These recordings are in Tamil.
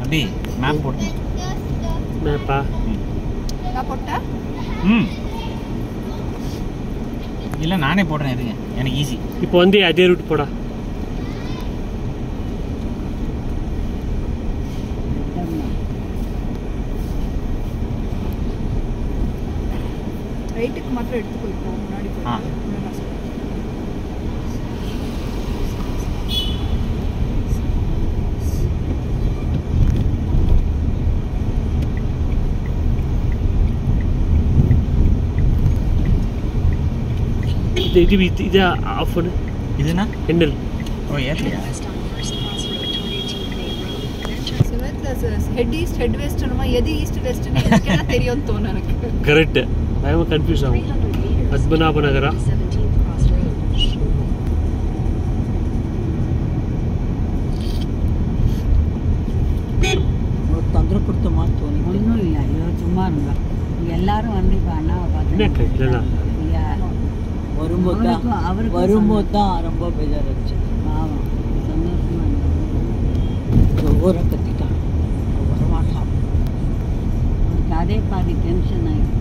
அபி மேப் போடு மேப்பா நான் போட்டா ம் இல்லை நானே போடுறேன் இருங்க எனக்கு ஈஸி இப்போ வந்து அதே ரூட் போடா ரைட்டுக்கு மாத்திரம் எடுத்துக்கோ இப்போ முன்னாடி போய் ஆ. நான் சொல்றேன். இது இது இது இது ஆஃப் பண்ணு இதுனா ஹெண்டில் ஓ ஏர்லையா சிவத்துல ஹெட் ஈஸ்ட் ஹெட் வெஸ்ட் எது ஈஸ்ட் வெஸ்ட்னு எனக்கு என்ன தெரியும்னு தோணும் எனக்கு கரெக்ட் பயமா கன்ஃபியூஸ் ஆகும் பத்மநாப நகரா ஒரு தொந்தரவு கொடுத்த மாதிரி தோணிட்டு ஒன்றும் இல்லை ஐயோ சும்மா இருந்தா எல்லாரும் வந்து இப்போ அண்ணாவை என்ன கையிலனா? பார்த்து வரும்போது தான் அவருக்கும் அவருக்கும் வரும்போது தான் ரொம்ப பேஜார் இருந்துச்சு பாவம் சந்தோஷமா இருந்தா. ஓரம் கத்திட்டான் வரமாட்டான் அவருக்கு அதே பாதி டென்ஷன் ஆகிடுது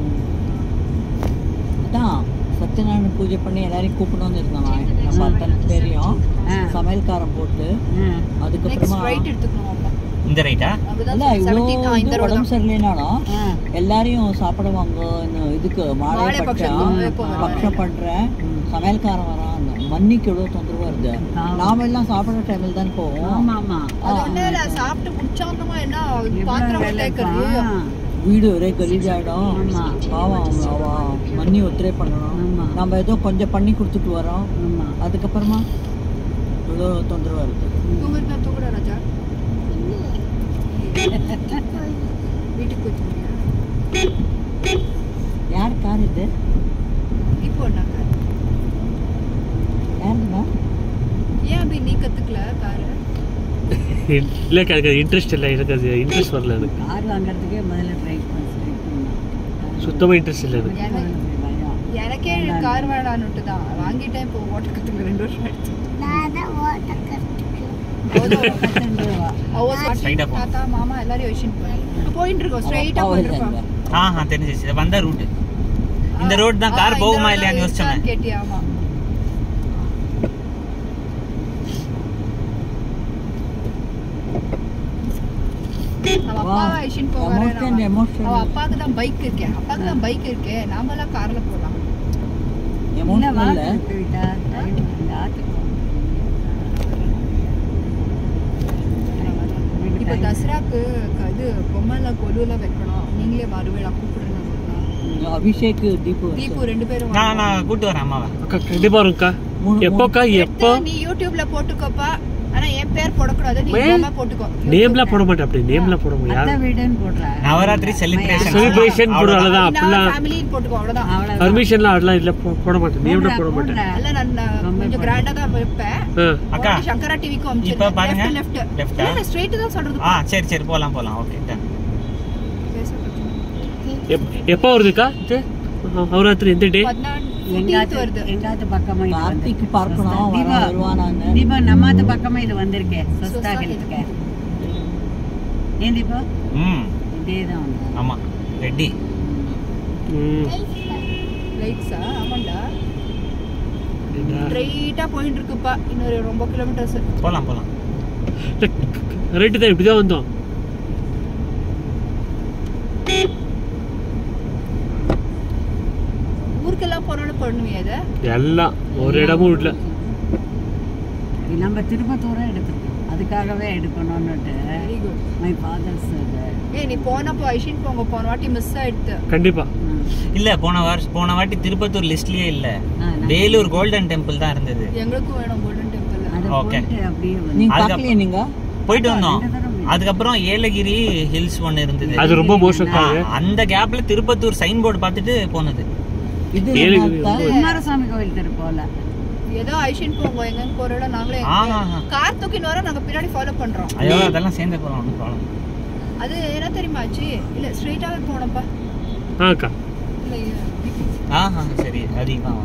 அதான் சத்யநாராயண பூஜை பண்ணி எல்லாரையும் கூப்பிடணும்னு இருந்தான் நம்ம அத்தனை பேரையும் ஆ. சமையல்காரன் போட்டு நெக்ஸ்ட் அதுக்கப்புறமா ரைட் எடுத்துக்கணும் அப்பா இந்த ரைட்டா அப்படிதான் இல்ல இவ்வளோ 17 ஆ, இந்த இது ரோடு உடம்பு தான் சரியில்லைனாலும் ஆ எல்லாரையும் சாப்பிட வாங்க இன்னும் இதுக்கு மாலை மாலை பட்சம் பட்சம் எப்போ வரும்? பட்சம் பண்றேன் சமையல்காரன் வரான் மன்னிக்கு எவ்வளோ தொந்தரவா இருக்கு ஆமா. நாம எல்லாம் சாப்பிட்ற டைமில் தான் போவோம் ஆமா ஆமா அது ஒண்ணு இல்ல சாப்பிட்டு முடிச்சாந்தமா என்ன பாத்திரம் வேலை தேய்க்கிறது இருப்பா. வீடு ஒரே கலீஜாயிடும் ஆமா. பாவம் அவ அவ மன்னி ஒத்துரே பண்ணணும் ஆமா. நம்ம ஏதோ கொஞ்சம் பண்ணி கொடுத்துட்டு வரோம் ஆமா அதுக்கப்புறமா இவ்வளோ தொந்தரவா இருக்கு தூங்குறதா தூங்குற ராஜா வீட்டுக்கு போய் தூங்குறியா யார் கார் இது இப்போ என்னக்கா யாருங்கண்ணா ஏன் அப்படி நீ கத்துக்கல காரு இல்லை எனக்கு அது இன்ட்ரெஸ்ட் இல்லை எனக்கு அது இன்ட்ரெஸ்ட் வரல எனக்கு கார் வாங்குறதுக்கே முதல்ல ட்ரை பண்ண ட்ரை பண்ணேன் சுத்தமாக இன்ட்ரெஸ்ட் இல்லை எனக்கு எனக்கு எனக்கே கார் வேணான்னுட்டு தான் வாங்கிட்டேன் இப்போ ஓட்ட கத்துக்க ரெண்டு வருஷம் ஆயிடுச்சு அவ Straight ஆ போ. தாத்தா மாமா எல்லாரையும் வச்சுட்டு போறேன் போயிட்டு இருக்கோம் ஸ்ட்ரைட்டா அப்பாவும் போயிட்டு இல்லை இருக்கோம் இங்க. ஆ ஆ தெரிஞ்சிச்சு வந்த ரூட் இந்த ரோட் தான் கார் போகுமா இல்லையான்னு யோசிச்சேன் கேட்டியா ஆமா அவ அப்பாவை அழிச்சுட்டு போவாரு Emotion, emotion. அவ அப்பாவுக்கு தான் பைக் இருக்கே அப்பாவுக்கு தான் பைக் இருக்கே நாம எல்லாம் கார்ல போலாம் Emotional இல்ல இப்ப தசராக்கு க- இது பொம்மைல கொலுல வைக்கணும் நீங்களே வருவேடா கூப்பிடுறேன் அபிஷேக் தீபு தீபு ரெண்டு பேரும் நான் வாங்க. நான் கூட்டு வரேன் அம்மாவை அக்கா கண்டிப்பாக வரும்க்கா மூணு- எப்போக்கா எப்போ எடுத்து நீ யூடியூப்ல போட்டுக்கோப்பா ஆனா என் பேர் போடக்கூடாது நீ மே- பொம்மை போட்டுக்கோ நேம்லாம் போட மாட்டேன் அப்படி நேம்லாம் போட அத்தை முடியாது வீடுன்னு போடுறேன் நவராத்திரி செலிப்ரேஷன் Celebration போடுற அவ்வளவுதான். அப்படிலாம் ஃபேமிலின்னு போட்டுக்கோ அவ்வளவுதான் அவ்வளவுதான் பர்மிஷன்லாம் அதெல்லாம் இல்லை போ- போட மாட்டேன் நேம்லாம் போட மாட்டேன் போடுறேன். அல்ல நான் நான் ரொம்ப கொஞ்சம் கிராண்டா தான் வைப்பேன் ஆ அக்கா உடனே சங்கரா டிவிக்கு இப்ப பாருங்க. லெஃப்ட் Left லெஃப்ட் ஆ? இல்ல ஸ்ட்ரைட் தான் சொல்றது ஆ சரி சரி போலாம் போலாம் ஓகே டன் எப்- எப்போ வருதுக்கா இது நவராத்திரி எந்த டே பதினாலு எங்காத்து வருது எங்காத்து பக்கமா இது கார்த்திக் வந்திருக்கு. பார்க்கணும் சொஸ்தா. வர தீபா வருவானான்னு தீபா நம்மாத்து பக்கமா இது வந்திருக்கே சொஸ்தா சொஸ்தாக இது. இருக்க ஏன் தீபா ம் இதே தான் வந்து ஆமா ரெடி ம் லைட்ஸா ஆமாண்டா ஸ்ட்ரைட்டா போயிட்டு இருக்குப்பா இன்னொரு ரொம்ப கிலோமீட்டர்ஸ் போலாம் போலாம் ரைட்டு தான் இப்படி தான் வந்தோம் ஊருக்கெல்லாம் போனாலும் பண்ணுவியா அதை எல்லாம் ஒரு இடமும் விடல நம்ம திருப்பத்தூரம் எடுத்துருக்கோம் அதுக்காகவே எடுக்கணும்னுட்டு வெரி குட் மை ஃபாதர்ஸ் ஏய் நீ போனப்போ ஐஷின் போங்க போன வாட்டி மிஸ் ஆயிடுத்து கண்டிப்பா இல்ல போன வருஷம் போன வாட்டி திருப்பத்தூர் லிஸ்ட்லயே இல்ல வேலூர் கோல்டன் டெம்பிள் தான் இருந்தது எங்களுக்கும் வேணும் கோல்டன் டெம்பிள் அதை Okay. போயிட்டு அப்படியே வந்து நீங்க அதுக்கு பார்க்கலையே நீங்க போயிட்டு வந்தோம் ரெண்டு தடவை அதுக்கப்புறம் ஏலகிரி ஹில்ஸ் ஒன்னு இருந்தது அது ரொம்ப மோசம்க்கா ஆ, அந்த கேப்ல திருப்பத்தூர் சைன் போர்டு பார்த்துட்டு போனது இது ஏழு- என்னத்தா? குமாரசாமி கோவில் தெரு போல ஏதோ ஐஷின் போங்க எங்க போற இடம் நாங்களே ஆஹா, ஆஹா. கார் தூக்கின்னு வர நாங்க பின்னாடி ஃபாலோ பண்றோம் ஐயோ அதெல்லாம் சேர்ந்து போறோம் ஒன்றும் ப்ராப்ளம் அது என்ன தெரியுமா ஆச்சு இல்ல ஸ்ட்ரைட்டாவே போனப்பா ஆ அக்கா இல்ல இது- ஆஹா சரி அதிகமாக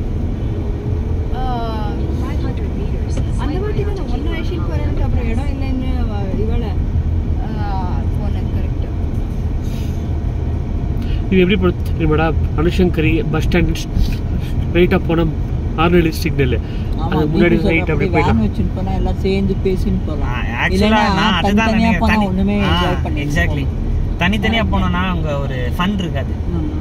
ஆ, அந்த வாட்டி தான் ஒன்னு ஐஷின் போறேன்ட்டு அப்புறம் இடம் இல்லைன்னு இது எப்படி போட தெரியுமாடா அனுசங்கரி பஸ் ஸ்டாண்ட் ரைட்டாக போனால் ஆர்னலி சிக்னல் ஆமா அது முன்னாடி தீபு ரைட் சொல்ற அப்படி அப்படி van போயிடலாம் வச்சுட்டு போனா எல்லாம் சேர்ந்து பேசின்னு போலாம் ஆக்சுவலா இல்லைன்னா நான் அதுதான் தனித்தனியா நினைக்கிறேன். போனா தனி- ஒண்ணுமே ஆ, enjoy பண்ணி exactly. தனித்தனியா போனோம்னா அங்க ஒரு ஃபன் இருக்காது ஆமா.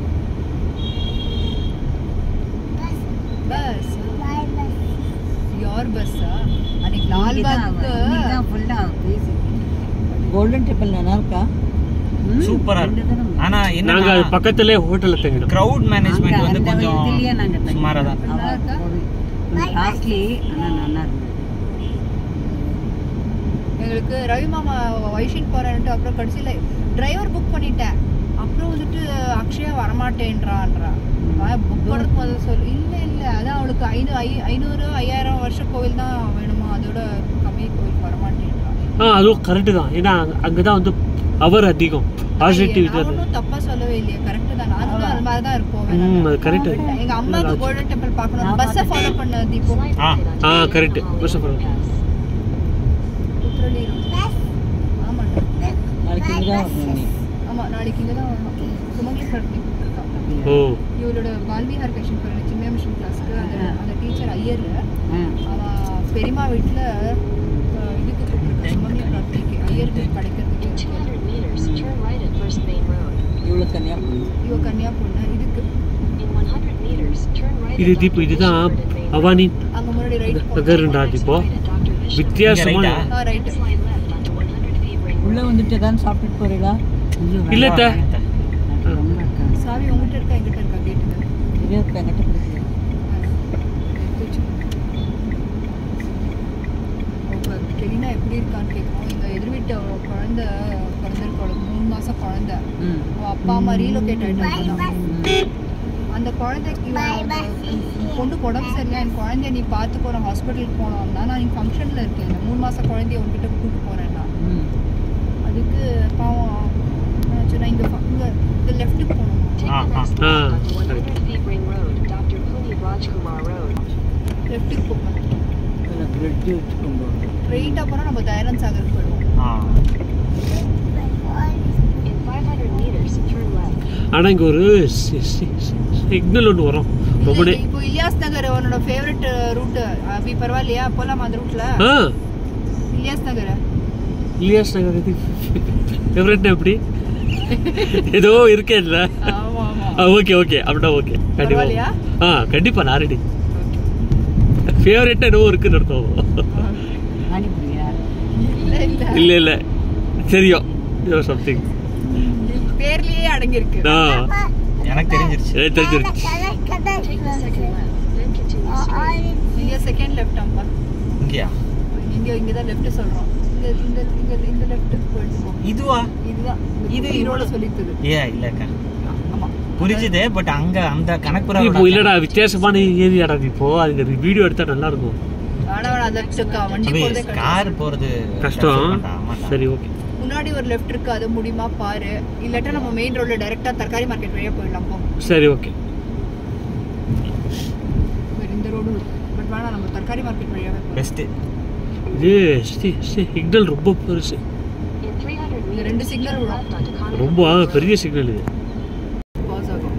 பஸ் யோர் பஸ்ஸா அன்னைக்கு லால் இன்னைக்குதான் அவ- பாக் இன்னைக்குதான் full ஆ பேசி. கோல்டன் டெம்பிள் நல்லா இருக்கா ம், சூப்பரா ரெண்டு இருக்கும் தடவை. ஆனா நாங்கள் அது என்ன பக்கத்துலேயே ஹோட்டலில் தங்கிடும் கிரவுட் மேனேஜ்மெண்ட் அங்க வந்து அந்த கொஞ்சம் இதுலயே நாங்க தங்கினோம். சுமாரா தான் அவ நல்லா இருக்கா? ஒரு- கொஞ்சம் costly, ஆனா நல்லா இருந்தது. எங்களுக்கு ரவி மாமா வைஷின் போறேன்ட்டு அப்புறம் கடைசியில டிரைவர் புக் பண்ணிட்டேன் அப்புறம் வந்துட்டு அக்ஷயா வரமாட்டேன்றான்றா புக் பண்ணுறது முதல்ல சொல்லு இல்ல இல்ல அதான் அவளுக்கு ஐநூறு ஐ ஐநூறு ஐயாயிரம் வருஷ கோவில் தான் வேணுமா அதோட கம்மி கோவில் வரமாட்டேன்றா ஆ அதுவும் கரெக்டு தான் ஏன்னா அங்கே தான் வந்து அவர் அதிகம் பாசிட்டிவ் நான் ஒன்றும் தப்பா சொல்லவே இல்லையே கரெக்ட் தான் நானும் அது மாதிரி தான் இருப்போம் ம் அது கரெக்டு எங்க அம்மாவுக்கு கோல்டன் டெம்பிள் பார்க்கணும் பஸ்ஸை ஃபாலோ பண்ண தீபோ ஆ ஆ கரெக்டு பஸ் குற்றலி ஆமாண்ணா நாளைக்கு இங்கே தான் வரணும் நீ ஆமா நாளைக்கு இங்கே தான் வரணும் சுமங்கலி சரட்டி ஓ இவளோட பால்விஹார் கஷன் போகிற சின்ன மிஷன் கிளாஸ்க்கு அந்த அந்த டீச்சர் ஐயர் ஆ. அவ பெரியம்மா வீட்டில் இதுக்கு கூப்பிட்டுருக்கா சுமங்கலி பிரார்த்திக்கு ஐயருக்கு கிடைக்கிறதுக்கு இவ்வளோ கன்னியாகுமரி இவ கன்னியா பொண்ணு இதுக்கு இது தீப்பு இதுதான் அவானி அங்க முன்னாடி ரைட் நகருண்டா தீப்போ வித்தியாசமான இங்க right ஆ ரைட்டு உள்ளே வந்துட்டு தான் சாப்பிட்டுட்டு போறீங்களா ஐயோ, இல்ல அத்தை. அது ரொம்ப இருக்கா. சாவி உங்ககிட்ட இருக்கா எங்கிட்ட இருக்கா கேட்டுக்கு இதே இருக்கா என்கிட்ட பிடிக்கல கெலினா எப்படி இருக்கான்னு கேட்கணும் எங்க எதிர் வீட்டு அவ குழந்தை பிறந்திருக்கு அவளுக்கு மூணு மாசம் குழந்தை ம். அவ அப்பா அம்மா ரீலோகேட் ஆயிட்டாங்க அந்த குழந்தைக்கு இவன் அந்த பொண்ணுக்கு உடம்பு சரியா என் குழந்தைய நீ பார்த்துக்கோ நான் ஹாஸ்பிட்டலுக்கு போனோம்னா நான் இங்கே ஃபங்க்ஷனில் இருக்கேன் இந்த மூணு மாதம் குழந்தைய உங்ககிட்ட கூப்பிட்டு போகிறேன்னா ம் அதுக்கு பாவம் நான் சொன்னேன் இங்கே இங்கே இந்த லெஃப்ட்டுக்கு போகணும் ஆ ஆ ஆ லெஃப்ட்டுக்கு போகணும் இல்லை பிரெட் வச்சுக்கோங்க ஸ்ட்ரெயிட்டாக போனால் நம்ம தயாரன் சாகர் போயிடுவோம் ஆ ஆனால் இங்கே ஒரு சிக்னல் ஒன்று வரும் ரொம்ப இல்ல, நே- இப்போ இலியாஸ் நகர் உன்னோட ஃபேவரட் ரூட்டு அப்படி பரவாயில்லையா போகலாமா அந்த ரூட்டில் ஆ இலியாஸ் நகர் இலியாஸ் நகர் இது ஃபேவரட்னா எப்படி ஏதோ இருக்கே இல்லை ஆமாம் ஆமாம் ஆ ஓகே ஓகே அப்படின்னா ஓகே பரவாயில்லையா? கண்டிப்பாக ஆ கண்டிப்பாக நான் ரெடி ஃபேவரட்னா என்னவோ இருக்குன்னு அர்த்தம் பானிபூரியா? இல்லை இல்லை இல்லை இல்லை தெரியும் ஏதோ சம்திங் பேர்லயே அடங்கியிருக்கு ஆ எனக்கு தெரிஞ்சிருச்சு எனக்கு தெரிஞ்சிருச்சு இங்க செகண்ட் லெஃப்ட் அம்பா இங்கயா இங்க இங்க தான் லெஃப்ட் சொல்றோம் இந்த இந்த இந்த இந்த லெஃப்ட்டுக்கு போயிட்டு போ இதுவா இதுதான் இது இது இதோட இவ்வளவு- சொல்லித்தது ஏ இல்லக்கா ஆமா புரிஞ்சுது பட் அங்க அந்த கணக்கு இப்போ இல்லடா வித்தியாசமான ஏரியாடா இப்போ அதுக்கு வீடியோ எடுத்தா நல்லா இருக்கும் வேணா வேணா லெஃப்ட்டுக்கா வண்டி போறதே கிடையாது. கார் போறது கஷ்டம் ஆமாண்டா, ஆமாண்டா. சரி ஓகே முன்னாடி ஒரு லெஃப்ட் இருக்கு அது முடியுமா பாரு இல்லாட்டா நம்ம மெயின் ரோட்ல டைரக்டா தர்காரி மார்க்கெட் வழியா போயிடலாம் போ சரி ஓகே வேற இந்த ரோடு பட் வேணா நம்ம தர்காரி மார்க்கெட் வழியாவே போகலாம் பெஸ்ட் இது சிக்னல் ரொம்ப பெருசு இந்த ரெண்டு சிக்னல் விடும் ரொம்ப ஆ, பெரிய சிக்னல் இது பாஸ் ஆகும்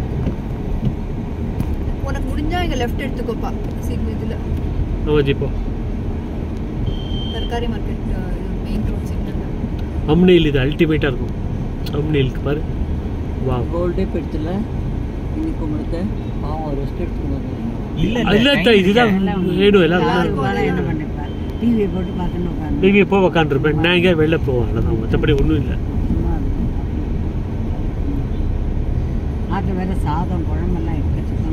உனக்கு முடிஞ்சா இங்க லெஃப்ட் எடுத்துக்கோப்பா சிக்னல் இதுல ஆமாம் ஜிப்போ தர்காரி மார்க்கெட் மெயின் ரோட் சிக்னல் அம்னெயில் இது அல்டிமேட்டாக இருக்கும் அம்னெயிலுக்கு பாரு வா கோல்டே போயிடுச்சுல இன்னைக்கு உங்களுக்கு பாவம் ரெஸ்ட் எடுத்துக்கணும் இல்ல இல்ல அத்தா, இதுதான் வேணும் எல்லாரும் யாருக்கும் வேலை என்ன பண்ணிருப்பார் டிவி போட்டு பார்த்துன்னு உட்காந்து நீங்கள் எப்போ உக்காந்துருப்பேன் நான் எங்கேயா வெளில போவேன் அவ்வளோதான் மற்றபடி ஒன்றும் இல்லை சும்மா இருக்கும். ஆட்டில் வேற சாதம் குழம்பெல்லாம் எக்கச்சக்கம்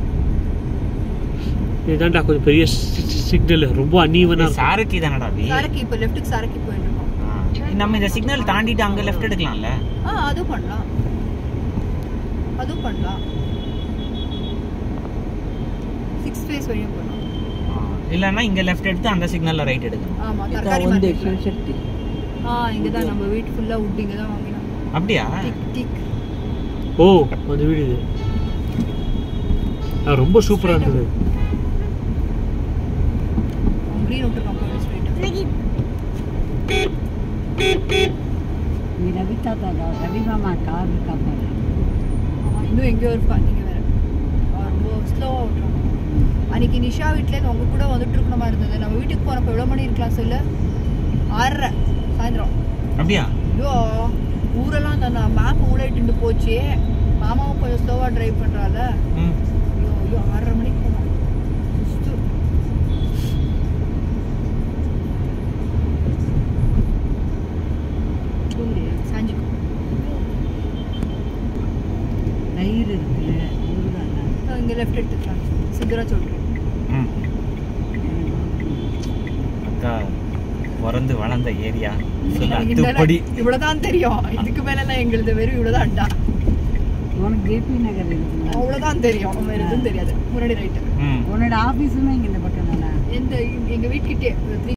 இதுதான்டா கொஞ்சம் பெரிய சிக்னல் ரொம்ப அன்னீவனாக இருக்கும் சாரக்கி தானடா அபி? சாரக்கி இப்போ லெஃப்ட்டுக்கு சாரக்கி போயிட்டு இருக்கோம் ஆ. நம்ம இந்த சிக்னல் தாண்டிட்டு அங்க லெஃப்ட் எடுக்கலாம்ல ஆ அதுவும் பண்ணலாம் அதுவும் பண்ணலாம் சிக்ஸ் ஃபேஸ் வழியா போகலாம் ஆ. இல்லன்னா இங்க லெஃப்ட் எடுத்து அந்த சிக்னல்ல ரைட் எடுக்கணும் ஆமா இதான் தர்காரி வந்து மார்க்கெட் சிவசக்தி ஆ இங்க தான் நம்ம வீட்டு ஃபுல்லா உட் இங்க தான் வாங்கினோம் அப்படியா டிக் டிக் ஓ அந்த வீடு இது ஆ, ரொம்ப சூப்பராக இருந்தது கிரீன் விட்டுருக்கோம் போய் ஸ்ட்ரைட் நீ ரவி தாத்தா ரவி மாமா கார் இருக்கா பாரு இன்னும் எங்கேயோ இருப்பா நீங்க வேற அவ ரொம்ப ஸ்லோவா ஓட்டுறாங்க அன்னைக்கு நிஷா வீட்லேருந்து உங்க கூட வந்துட்டு இருக்கணுமா மாதிரி இருந்தது நம்ம வீட்டுக்கு போனப்ப எவ்வளவு மணி இருக்கலாம் சொல்லு ஆறரை சாயந்தரம் அப்படியா ஐயோ ஊரெல்லாம் அந்த மேப் ஊழிட்டு போச்சு மாமாவும் கொஞ்சம் ஸ்லோவா டிரைவ் பண்றால ம் ஐயோ ஐயோ ஆறரை மணிக்கு போனோம் சுஸ்து. தூங்குறியா? சாஞ்சுக்கோ. தயிர் இருக்குல்ல ஊறுகாய் இதோ இங்க லெஃப்ட் எடுத்துக்கலாம் சிங்கரா சொல்றேன் ம் அக்கா பிறந்து வளர்ந்த ஏரியா சொல்ல அத்துப்படி இவ்வளவுதான் தெரியும் இதுக்கு மேல எல்லாம் எங்களுது வெறும் இவ்வளவுதான் அட்டா உனக்கு ஜேபி நகர் இருக்குல்ல அவ்வளவுதான் தெரியும் வேற எதுவும் தெரியாது முன்னாடி ரைட்டு ம் உன்னோட ஆஃபீஸுமே இங்கே இந்த பக்கம் தானே எந்த எங்க வீட்டுக்கிட்டே